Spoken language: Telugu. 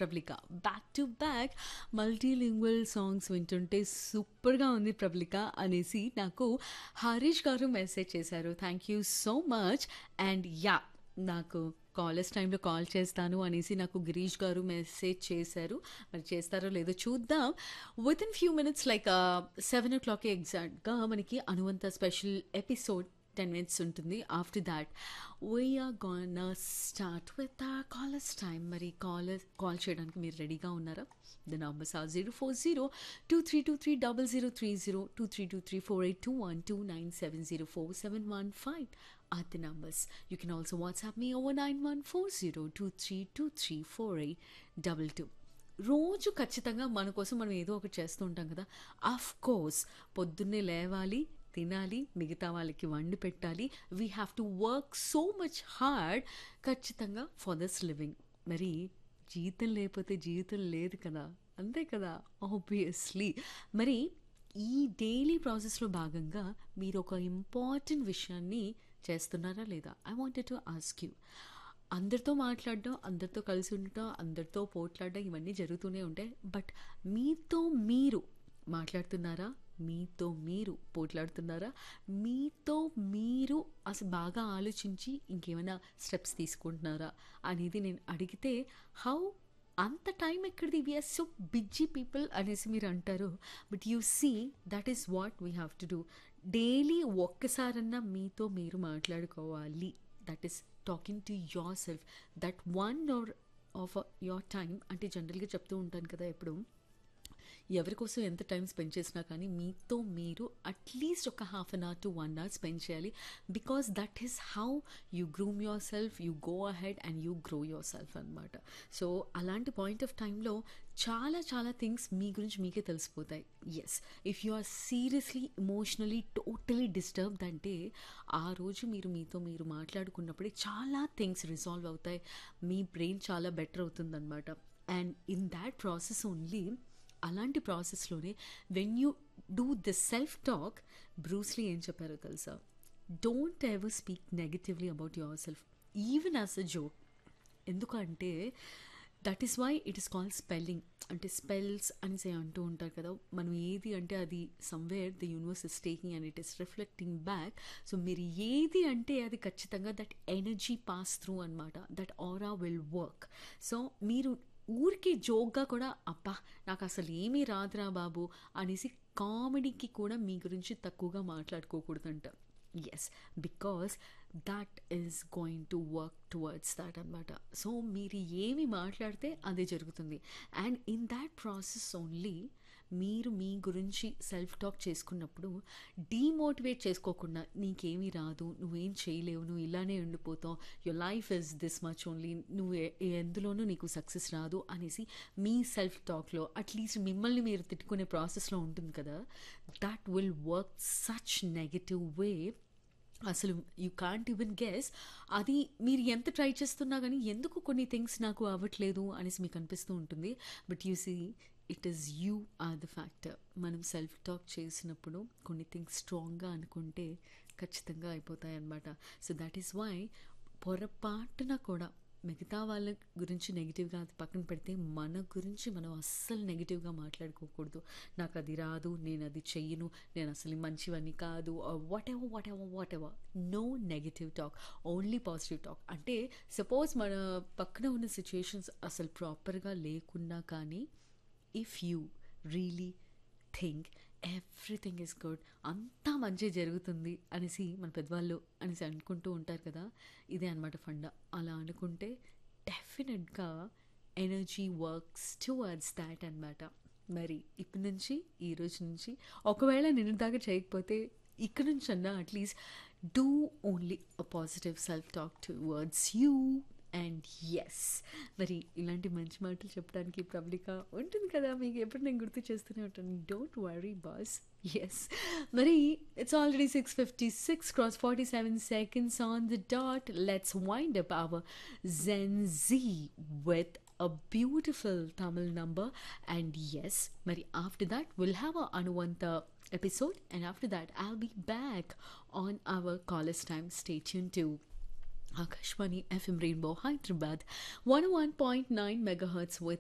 ప్రబ్లిక back to back multilingual songs వింటుంటే సూపర్గా ఉంది ప్రబ్లిక అనేసి నాకు హరీష్ గారు మెసేజ్ చేశారు thank you so much and yeah నాకు కాలేజ్ టైంలో కాల్ చేస్తాను అనేసి నాకు గిరీష్ గారు మెసేజ్ చేశారు మరి చేస్తారో లేదో చూద్దాం within few minutes like seven o'clock ఎగ్జాక్ట్గా మనకి అనువంత స్పెషల్ ఎపిసోడ్ టెన్ మినిట్స్ ఉంటుంది after that we're gonna start with uh callers time మరి కాలర్ కాల్ చేయడానికి మీరు రెడీగా ఉన్నారా the numbers are zero four zero two three two three double zero three zero two three two three four eight two one two nine seven zero four seven one five are the numbers. You can also WhatsApp me over 914023234822. రోజు ఖచ్చితంగా మన కోసం మనం ఏదో ఒకటి చేస్తూ ఉంటాం కదా అఫ్ కోర్స్ పొద్దున్నే లేవాలి తినాలి మిగతా వాళ్ళకి వండి పెట్టాలి we have to work so much hard ఖచ్చితంగా ఫర్ దస్ లివింగ్ మరి జీతం లేకపోతే జీవితం లేదు కదా అంతే కదా ఆబ్వియస్లీ మరి ఈ డైలీ ప్రాసెస్లో భాగంగా మీరు ఒక ఇంపార్టెంట్ విషయాన్ని చేస్తున్నారా లేదా I wanted to ask you అందరితో మాట్లాడడం అందరితో కలిసి ఉండటం అందరితో పోట్లాడడం ఇవన్నీ జరుగుతూనే ఉంటాయి బట్ మీతో మీరు మాట్లాడుతున్నారా మీతో మీరు పోట్లాడుతున్నారా మీతో మీరు అసలు బాగా ఆలోచించి ఇంకేమైనా స్టెప్స్ తీసుకుంటున్నారా అనేది నేను అడిగితే హౌ అంత టైం ఎక్కడిది వీఆర్ సో బిజీ పీపుల్ అనేసి మీరు అంటారు but you see that is what we have to do daily ఒక్కసారన్నా మీతో మీరు మాట్లాడుకోవాలి that is talking to yourself that one hour of your time అంటే జనరల్గా చెప్తూ ఉంటాను కదా ఎప్పుడు ఎవరి కోసం ఎంత టైం స్పెండ్ చేసినా కానీ మీతో మీరు అట్లీస్ట్ ఒక half an hour to one hour spend చేయాలి because that is how you groom yourself you go ahead and you grow yourself అనమాట సో అలాంటి పాయింట్ ఆఫ్ టైంలో చాలా చాలా థింగ్స్ మీ గురించి మీకే తెలిసిపోతాయి yes if you are seriously emotionally totally disturbed అంటే ఆ రోజు మీరు మీతో మీరు మాట్లాడుకున్నప్పుడే చాలా థింగ్స్ రిజాల్వ్ అవుతాయి మీ బ్రెయిన్ చాలా బెటర్ అవుతుందన్నమాట and in that process only అలాంటి ప్రాసెస్లోనే when you do the self talk Bruce Lee ఏం చెప్పారో తెలుసా don't ever speak negatively about yourself even as a joke ఎందుకంటే that is why it is called spelling అంటే స్పెల్స్ అనేసి అంటూ ఉంటారు కదా మనం ఏది అంటే అది somewhere the universe is taking and it is reflecting back so మీరు ఏది అంటే అది ఖచ్చితంగా దట్ ఎనర్జీ పాస్ త్రూ అనమాట that aura will work so మీరు ఊరికి జోక్గా కూడా అబ్బా నాకు అసలు ఏమీ రాదురా బాబు అనేసి కామెడీకి కూడా మీ గురించి తక్కువగా మాట్లాడుకోకూడదంట yes because that is going to work towards that అనమాట సో మీరు ఏమి మాట్లాడితే అదే జరుగుతుంది and in that process only మీరు మీ గురించి సెల్ఫ్ టాక్ చేసుకున్నప్పుడు డీమోటివేట్ చేసుకోకుండా నీకేమీ రాదు నువ్వేం చేయలేవు నువ్వు ఇలానే ఉండిపోతావు your life is this much only నువ్వు ఎందులోనూ నీకు సక్సెస్ రాదు అనేసి మీ సెల్ఫ్ టాక్లో అట్లీస్ట్ మిమ్మల్ని మీరు తిట్టుకునే ప్రాసెస్లో ఉంటుంది కదా that will work such negative way అసలు యూ కాంట్ ఈవెన్ గెస్ అది మీరు ఎంత ట్రై చేస్తున్నా కానీ ఎందుకు కొన్ని థింగ్స్ నాకు అవ్వట్లేదు అనేసి మీకు అనిపిస్తూ ఉంటుంది but you see it is you are the factor మనం సెల్ఫ్ టాక్ చేసినప్పుడు కొన్ని థింగ్స్ స్ట్రాంగ్గా అనుకుంటే ఖచ్చితంగా అయిపోతాయి అన్నమాట సో దట్ ఈస్ వై పొరపాటున కూడా మిగతా వాళ్ళ గురించి నెగిటివ్గా అది పక్కన పెడితే మన గురించి మనం అస్సలు నెగిటివ్గా మాట్లాడుకోకూడదు నాకు అది రాదు నేను అది చెయ్యను నేను అసలు మంచివన్నీ కాదు whatever whatever whatever no negative talk only positive talk అంటే సపోజ్ మన పక్కన ఉన్న సిచ్యుయేషన్స్ అసలు ప్రాపర్గా లేకున్నా కానీ if you really think everything is good అంతా మంచి జరుగుతుంది అనేసి మన పెద్దవాళ్ళు అనేసి అనుకుంటూ ఉంటారు కదా ఇదే అనమాట ఫండ అలా అనుకుంటే డెఫినెట్గా ఎనర్జీ వర్క్స్ టువర్డ్స్ దాట్ అనమాట మరి ఇప్పటి నుంచి ఈ రోజు నుంచి ఒకవేళ నేను దాకా చేయకపోతే ఇక్కడ నుంచి అన్నా at least do only a positive self talk towards you and yes మరి ఇలాంటి మంచి మాటలు చెప్పడానికి పబ్లిక ఉంటుంది కదా మీకు ఎప్పుడు నేను గుర్తు చేస్తూనే ఉంటాను డోంట్ వరీ బాస్ ఎస్ మరి it's already six fifty six cross forty seven seconds on the dot let's wind up our Gen Z with a beautiful Tamil number and yes Mari after that we'll have a Anuvanta episode and after that I'll be back on our college time stay tuned to Akashwani FM Rainbow Hyderabad 101.9 megahertz with